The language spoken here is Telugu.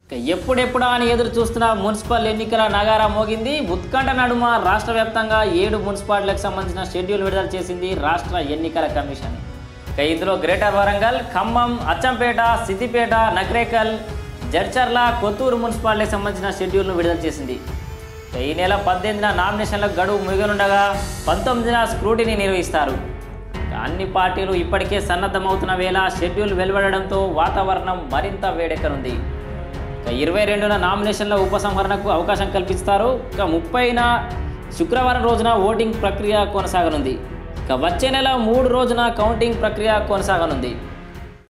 ఇక ఎప్పుడెప్పుడా అని ఎదురు చూస్తున్న మున్సిపల్ ఎన్నికల నగారా మోగింది ఉత్కంఠ నడుమ రాష్ట్ర వ్యాప్తంగా ఏడు మున్సిపాలిటీలకు సంబంధించిన షెడ్యూల్ విడుదల చేసింది రాష్ట్ర ఎన్నికల కమిషన్ ఇక ఇందులో గ్రేటర్ వరంగల్ ఖమ్మం అచ్చంపేట సిద్దిపేట నగరేకల్ జడ్చర్ల కొత్తూరు మున్సిపాలిటీకి సంబంధించిన షెడ్యూల్ను విడుదల చేసింది ఇక ఈ నెల పద్దెనిమిదిన నామినేషన్లకు గడువు ముగియనుండగా పంతొమ్మిదిన స్క్రూటినీ నిర్వహిస్తారు ఇక అన్ని పార్టీలు ఇప్పటికే సన్నద్ధమవుతున్న వేళ షెడ్యూల్ వెలువడడంతో వాతావరణం మరింత వేడెక్కనుంది ఇక ఇరవై రెండున నామినేషన్ల ఉపసంహరణకు అవకాశం కల్పిస్తారు ఇక ముప్పైన శుక్రవారం రోజున ఓటింగ్ ప్రక్రియ కొనసాగనుంది ఇక వచ్చే నెల మూడు రోజున కౌంటింగ్ ప్రక్రియ కొనసాగనుంది